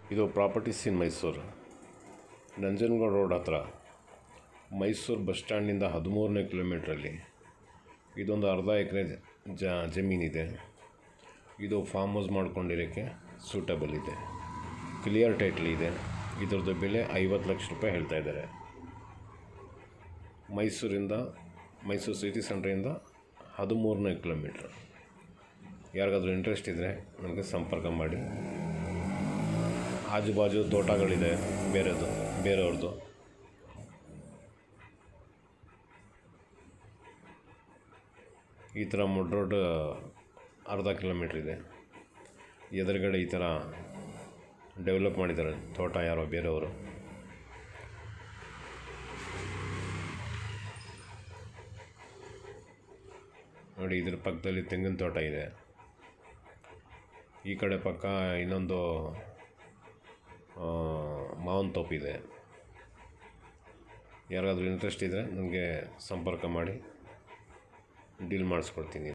ಇದು properties in Mysuru Nanjangud road ಹತ್ರ Mysuru bus ಸ್ಟ್ಯಾಂಡಿಂದ ಹದಿಮೂರನೇ ಕಿಲೋಮೀಟ್ರಲ್ಲಿ ಇದೊಂದು ಅರ್ಧ ಎಕರೆ ಜ ಜಮೀನಿದೆ ಇದು ಫಾರ್ಮ್ ಹೌಸ್ ಮಾಡ್ಕೊಂಡಿರೋಕ್ಕೆ ಸೂಟಬಲ್ ಇದೆ ಕ್ಲಿಯರ್ ಟೈಟ್ಲ್ ಇದೆ ಇದ್ರದ್ದು ಬೆಲೆ ಐವತ್ತು ಲಕ್ಷ ರೂಪಾಯಿ ಹೇಳ್ತಾ ಇದ್ದಾರೆ ಮೈಸೂರಿಂದ ಮೈಸೂರು ಸಿಟಿ ಸೆಂಟ್ರಿಂದ ಹದಿಮೂರನೇ ಕಿಲೋಮೀಟ್ರ್ ಯಾರಿಗಾದ್ರೂ ಇಂಟ್ರೆಸ್ಟ್ ಇದ್ದರೆ ನನಗೆ ಸಂಪರ್ಕ ಮಾಡಿ ಆಜು ಬಾಜು ತೋಟಗಳಿದೆ ಬೇರೆದು ಬೇರೆಯವ್ರದ್ದು ಈ ಥರ ಮುಡ್ ರೋಡ್ ಅರ್ಧ ಕಿಲೋಮೀಟ್ರ್ ಇದೆ ಎದುರುಗಡೆ ಈ ಥರ ಡೆವಲಪ್ ಮಾಡಿದ್ದಾರೆ ತೋಟ ಯಾರೋ ಬೇರೆಯವರು ನೋಡಿ ಇದ್ರ ಪಕ್ಕದಲ್ಲಿ ತೆಂಗಿನ ತೋಟ ಇದೆ ಈ ಕಡೆ ಪಕ್ಕ ಇನ್ನೊಂದು ಆ, ಮಾವಿನ ತೋಪಿದೆ ಯಾರಾದರೂ ಇಂಟ್ರೆಸ್ಟ್ ಇದ್ದರೆ ನನಗೆ ಸಂಪರ್ಕ ಮಾಡಿ ಡೀಲ್ ಮಾಡಿಸ್ಕೊಡ್ತೀನಿ